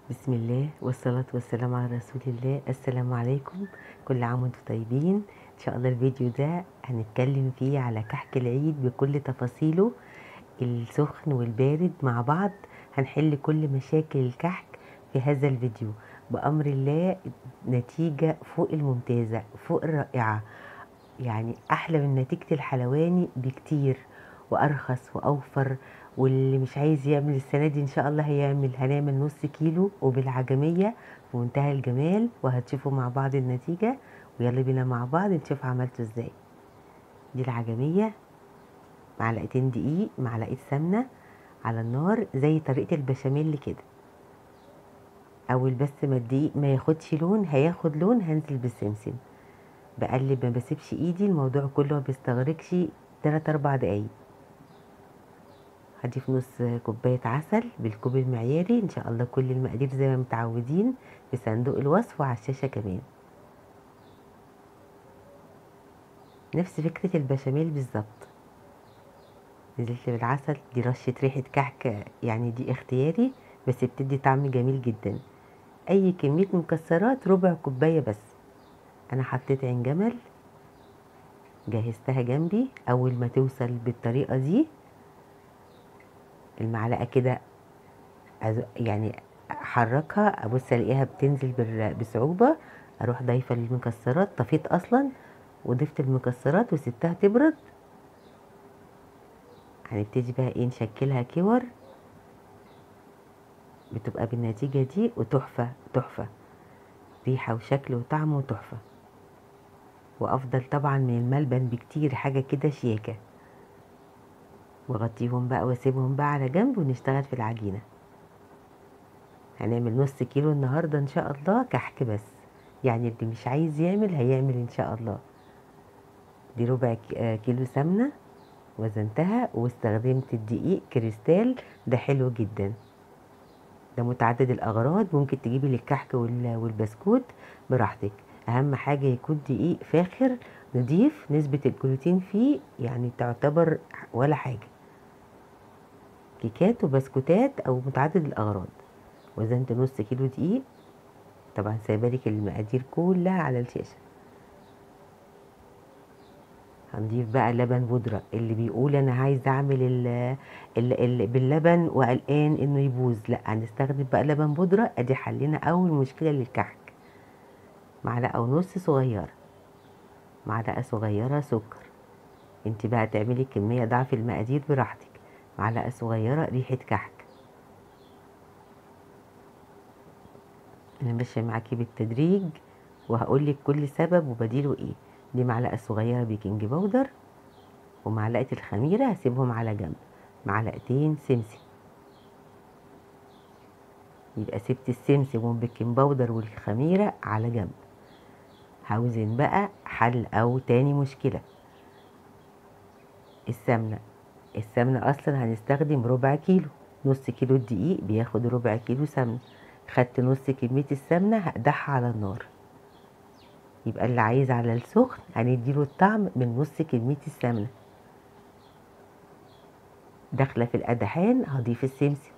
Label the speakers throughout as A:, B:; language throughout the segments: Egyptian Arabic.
A: بسم الله والصلاة والسلام على رسول الله السلام عليكم كل عام وانتم طيبين ان شاء الله الفيديو ده هنتكلم فيه على كحك العيد بكل تفاصيله السخن والبارد مع بعض هنحل كل مشاكل الكحك في هذا الفيديو بأمر الله نتيجة فوق الممتازة فوق الرائعة يعني أحلى من نتيجة الحلواني بكتير وأرخص وأوفر واللي مش عايز يعمل السنة دي إن شاء الله هيعمل هنعمل نص كيلو وبالعجمية في منتهى الجمال وهتشوفوا مع بعض النتيجة ويلا بينا مع بعض نشوف عملته ازاي دي العجمية معلقتين دقيق معلقة سمنة على النار زي طريقة البشاميل كده أول بس ما الدقيق ما ياخدش لون هياخد لون هنزل بالسمسم بقلب ما بسيبش ايدي الموضوع كله ما بيستغرقش تلات اربع دقايق هضيف نص كوباية عسل بالكوب المعياري ان شاء الله كل المقادير زي ما متعودين في صندوق الوصف وعلى الشاشة كمان نفس فكرة البشاميل بالظبط نزلت بالعسل دي رشة ريحة كحك يعني دي اختياري بس بتدي طعم جميل جدا اي كمية مكسرات ربع كوباية بس انا حطيت عين جمل جهزتها جنبي اول ما توصل بالطريقة دي المعلقة كده يعني احركها ابص الاقيها بتنزل بصعوبة اروح ضايفة المكسرات طفيت اصلا وضفت المكسرات وسبتها تبرد هنبتدي بقى ايه نشكلها كور بتبقى بالنتيجة دي وتحفة تحفة ريحة وشكل وطعم وتحفة وافضل طبعا من الملبن بكتير حاجة كده شياكة واغطيهم بقى واسيبهم بقى على جنب ونشتغل في العجينة هنعمل نص كيلو النهاردة ان شاء الله كحك بس يعني اللي مش عايز يعمل هيعمل ان شاء الله دي ربع كيلو سمنة وزنتها واستخدمت الدقيق كريستال ده حلو جدا ده متعدد الاغراض ممكن تجيبي للكحك والبسكوت براحتك اهم حاجة يكون دقيق فاخر نضيف نسبة الجلوتين فيه يعني تعتبر ولا حاجة كيكات وبسكوتات او متعدد الاغراض وزنت نص كيلو دقيق طبعا سايبالك المقادير كلها على الشاشة هنضيف بقى لبن بودرة اللي بيقول انا عايز اعمل ال ال ال باللبن وقلقان انه يبوظ لا هنستخدم بقى لبن بودرة ادي حلنا اول مشكلة للكحك معلقة ونص صغيرة معلقة صغيرة سكر انت بقى تعملي كمية ضعف المقادير براحتك معلقة صغيرة ريحة كحك انا ماشية معاكي بالتدريج وهقولك كل سبب وبديله ايه دي معلقة صغيرة بيكنج باودر ومعلقة الخميرة هسيبهم على جنب معلقتين سمسم يبقى سبت السمسم والبيكنج باودر والخميرة على جنب هوزن بقى حل او تاني مشكلة السمنة السمنة اصلا هنستخدم ربع كيلو نص كيلو الدقيق بياخد ربع كيلو سمنة خدت نص كمية السمنة هقدحها على النار يبقى اللي عايز على السخن هنديله الطعم من نص كمية السمنة داخلة في القدحان هضيف السمسم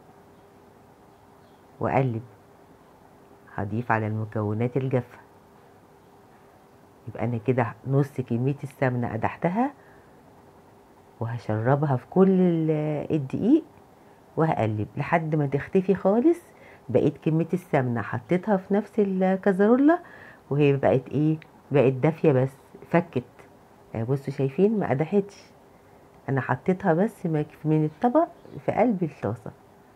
A: واقلب هضيف على المكونات الجافة يبقى انا كده نص كمية السمنة قدحتها وهشربها في كل الدقيق وهقلب لحد ما تختفي خالص بقيت كمية السمنة حطيتها في نفس الكزرولة وهي بقت ايه بقت دافية بس فكت بصوا شايفين ما قدحتش انا حطيتها بس من الطبق في قلب الطاسة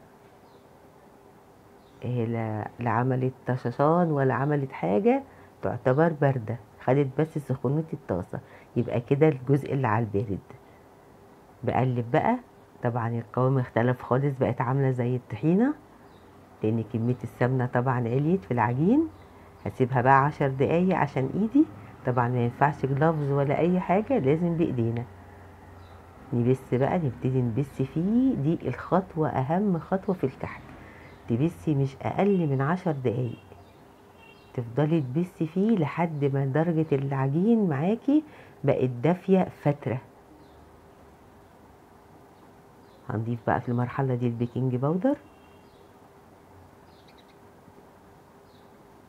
A: لا لا عملت طشاشان ولا عملت حاجة تعتبر باردة خدت بس سخونة الطاسة يبقى كده الجزء اللي على البارد بقلب بقى طبعا القوام اختلف خالص بقت عاملة زي الطحينة لان كمية السمنة طبعا عليت في العجين هسيبها بقى عشر دقايق عشان ايدي طبعا ما ينفعش جلافز ولا اي حاجة لازم بايدينا نبس بقى نبتدي نبس فيه دي الخطوة اهم خطوة في الكحك تبسي مش اقل من عشر دقايق تفضلي تبسي فيه لحد ما درجة العجين معاكي بقت دافية فترة هنضيف بقى في المرحلة دي البيكنج باودر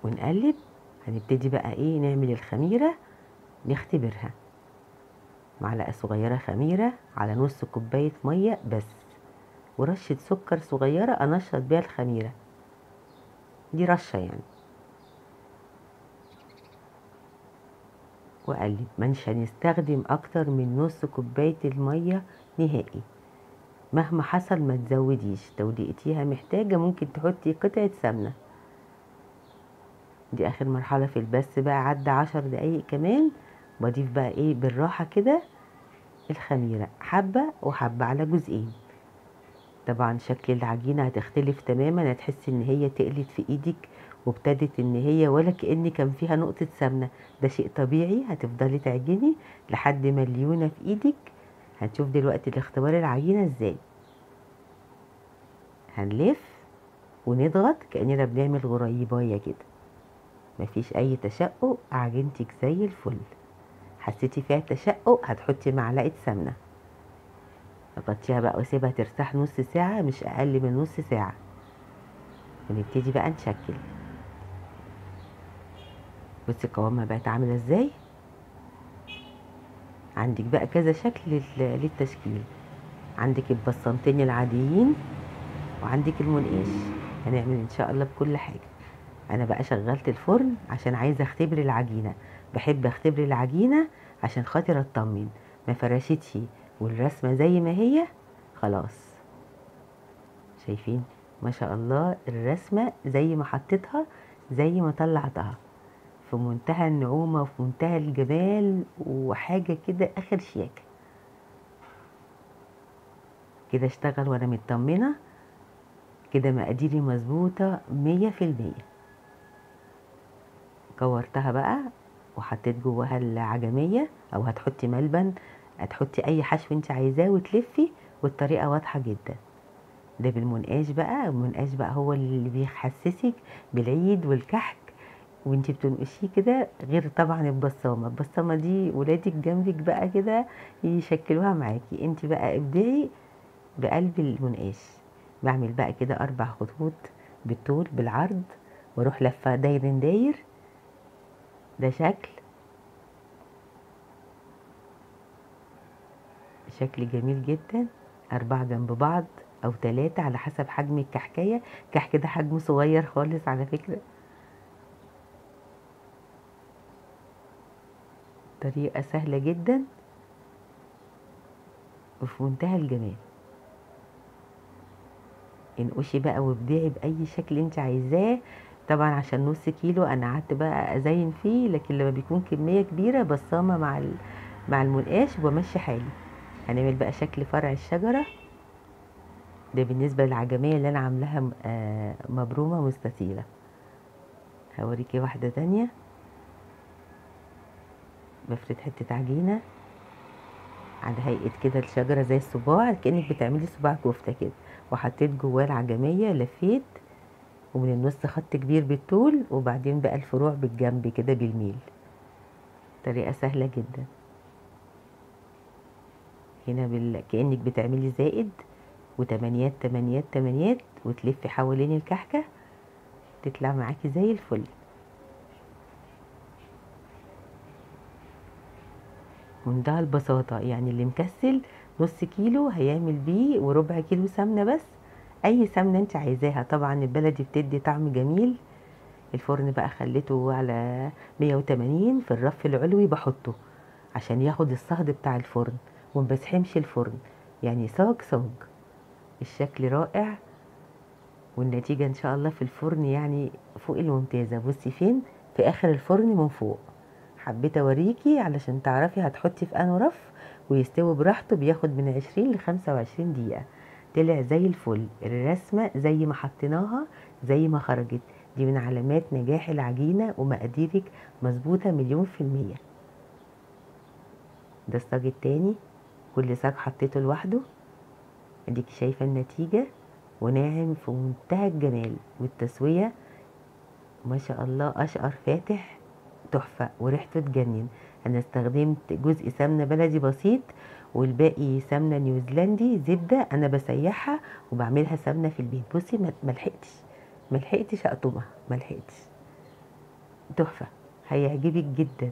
A: ونقلب هنبتدي بقى ايه نعمل الخميرة نختبرها معلقة صغيرة خميرة على نص كوباية مية بس ورشة سكر صغيرة أنشط بيها الخميرة دي رشة يعني وأقلب مش هنستخدم أكتر من نص كوباية المية نهائي مهما حصل ما تزوديش لو لقيتيها محتاجة ممكن تحطي قطعة سمنة دي آخر مرحلة في البس بقى عدى عشر دقايق كمان بضيف بقى ايه بالراحة كده الخميرة حبة وحبة على جزئين طبعا شكل العجينة هتختلف تماما هتحسي ان هي تقلت في ايدك وابتدت ان هي ولا كأن كان فيها نقطة سمنة ده شيء طبيعي هتفضلي تعجني لحد ما الليونة في ايدك هنشوف دلوقتي الاختبار العجينة ازاي هنلف ونضغط كأننا بنعمل غريباية كده مفيش اي تشقق عجينتك زي الفل حسيتي فيها تشقق هتحطي معلقة سمنة غطيها بقى واسيبها ترتاح نص ساعة مش اقل من نص ساعة ونبتدي بقى نشكل بصي قوامها بقت عاملة ازاي عندك بقى كذا شكل للتشكيل عندك البصمتين العاديين وعندك المنقاش هنعمل ان شاء الله بكل حاجة انا بقى شغلت الفرن عشان عايزة اختبر العجينة بحب اختبر العجينة عشان خاطر اطمن ما فرشتش والرسمة زي ما هي خلاص شايفين ما شاء الله الرسمة زي ما حطيتها زي ما طلعتها في منتهى النعومة وفي منتهى الجمال وحاجة كده آخر شياكة كده اشتغل وانا مطمنة كده مقاديري مظبوطة مية في المية كورتها بقى وحطيت جواها العجمية او هتحطي ملبن هتحطي اي حشو انت عايزاه وتلفي والطريقة واضحة جدا ده بالمنقاش بقى المنقاش بقى هو اللي بيحسسك بالعيد والكحك وانت بتنقشيه كده غير طبعا البصامه البصامه دي ولادك جنبك بقى كده يشكلوها معاكي انت بقى ابدعي بقلب المنقاش بعمل بقى كده اربع خطوط بالطول بالعرض واروح لفه داير داير ده شكل شكل جميل جدا أربعة جنب بعض أو ثلاثة على حسب حجم الكحكاية كحك ده حجمه صغير خالص على فكرة طريقة سهلة جدا وفي منتهى الجمال انقشي بقى وابدعي بأي شكل انت عايزاه طبعا عشان نص كيلو انا قعدت بقى ازين فيه لكن لما بيكون كميه كبيره بصامه مع مع المنقاش وبمشي حالي هنعمل بقى شكل فرع الشجره ده بالنسبه للعجميه اللي انا عاملاها آه، مبرومه مستطيله هوريكي واحده تانية بفرد حته عجينه على هيئه كده الشجره زي الصباع كانك بتعملي صباع كفته كده وحطيت جواه العجميه لفيت ومن النص خط كبير بالطول وبعدين بقى الفروع بالجنب كده بالميل طريقة سهلة جدا هنا بال... كأنك بتعملي زائد وتمانيات تمانيات تمانيات وتلفي حوالين الكحكة تطلع معاكي زي الفل منتهى البساطة يعني اللي مكسل نص كيلو هيعمل بيه وربع كيلو سمنة بس اي سمنه انت عايزاها طبعا البلدي بتدي طعم جميل الفرن بقى خليته على 180 في الرف العلوي بحطه عشان ياخد الصهد بتاع الفرن وما بسحمش الفرن يعني صاج صاج الشكل رائع والنتيجة ان شاء الله في الفرن يعني فوق الممتازة بصي فين في اخر الفرن من فوق حبيت اوريكي علشان تعرفي هتحطي في انو رف ويستوي براحته بياخد من 20 ل 25 دقيقة طلع زي الفل الرسمة زي ما حطيناها زي ما خرجت دي من علامات نجاح العجينة ومقاديرك مظبوطة مليون في المية ده الصاج التاني كل صاج حطيته لوحده اديك شايفة النتيجة وناعم في منتهى الجمال والتسوية ما شاء الله اشقر فاتح تحفة وريحته تجنن انا استخدمت جزء سمنة بلدي بسيط والباقي سمنه نيوزيلندي زبده انا بسيحها وبعملها سمنه في البيت بصي ما لحقتش ما لحقتش اقطمها ما لحقتش تحفه هيعجبك جدا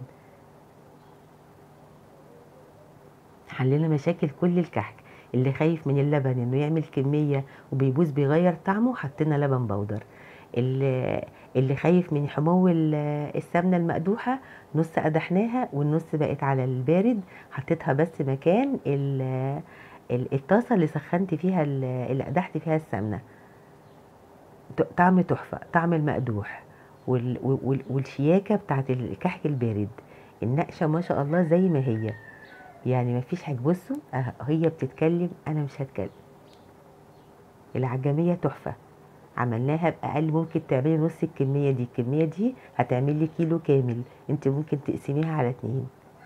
A: حلنا مشاكل كل الكحك اللي خايف من اللبن انه يعمل كميه وبيبوظ بيغير طعمه حطينا لبن بودر اللي اللي خايف من حمو ال- السمنه المقدوحه نص قدحناها والنص بقت على البارد حطيتها بس مكان ال- ال- الطاسه اللي سخنت فيها ال- اللي قدحت فيها السمنه ت- طعم تحفه طعم المقدوح وال- وال- والشياكه بتاعت الكحك البارد النقشه ما شاء الله زي ما هي يعني ما فيش حاجه بصوا أه، هي بتتكلم انا مش هتكلم العجميه تحفه عملناها باقل ممكن تعملي نص الكميه دي الكميه دي هتعمل لي كيلو كامل انت ممكن تقسميها على اتنين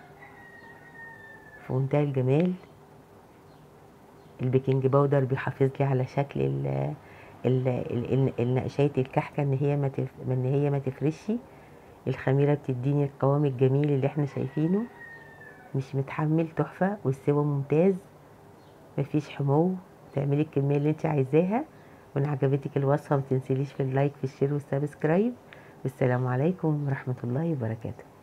A: في منتهى الجمال البيكنج باودر بيحافظ لي على شكل ال ال ال- ال- النقشات الكحكه ان هي ما تف... ان هي ما تفرشش الخميره بتديني القوام الجميل اللي احنا شايفينه مش متحمل تحفه والسوا ممتاز مفيش حمو تعملي الكميه اللي انت عايزاها وان عجبتك الوصفه ما تنسيليش في اللايك في الشير والسبسكرايب والسلام عليكم ورحمه الله وبركاته